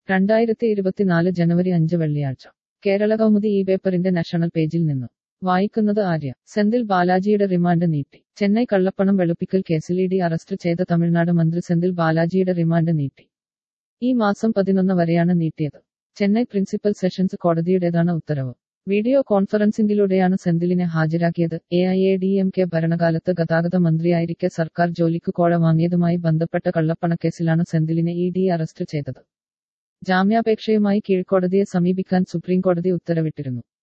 രണ്ടായിരത്തി ഇരുപത്തിനാല് ജനുവരി അഞ്ച് വെള്ളിയാഴ്ച കേരള കൗമുദി ഈ പേപ്പറിന്റെ നാഷണൽ പേജിൽ നിന്നും വായിക്കുന്നത് ആര്യ സെന്തിൽ ബാലാജിയുടെ റിമാൻഡ് നീട്ടി ചെന്നൈ കള്ളപ്പണം വെളുപ്പിക്കൽ കേസിൽ ഇ ഡി അറസ്റ്റ് ചെയ്ത തമിഴ്നാട് മന്ത്രി സെന്തിൽ ബാലാജിയുടെ റിമാൻഡ് നീട്ടി ഈ മാസം പതിനൊന്ന് വരെയാണ് നീട്ടിയത് ചെന്നൈ പ്രിൻസിപ്പൽ സെഷൻസ് കോടതിയുടേതാണ് ഉത്തരവ് വീഡിയോ കോൺഫറൻസിംഗിലൂടെയാണ് സെന്തിലിനെ ഹാജരാക്കിയത് A I A D M K ഭരണകാലത്ത് ഗതാഗത മന്ത്രിയായിരിക്കെ സർക്കാർ ജോലിക്ക് കോഴ വാങ്ങിയതുമായി ബന്ധപ്പെട്ട കള്ളപ്പണക്കേസിലാണ് സെന്തിലിനെ ഇ ഡി അറസ്റ്റ് ചെയ്തത് ജാമ്യാപേക്ഷയുമായി കീഴ്ക്കോടതിയെ സമീപിക്കാൻ സുപ്രീംകോടതി ഉത്തരവിട്ടിരുന്നു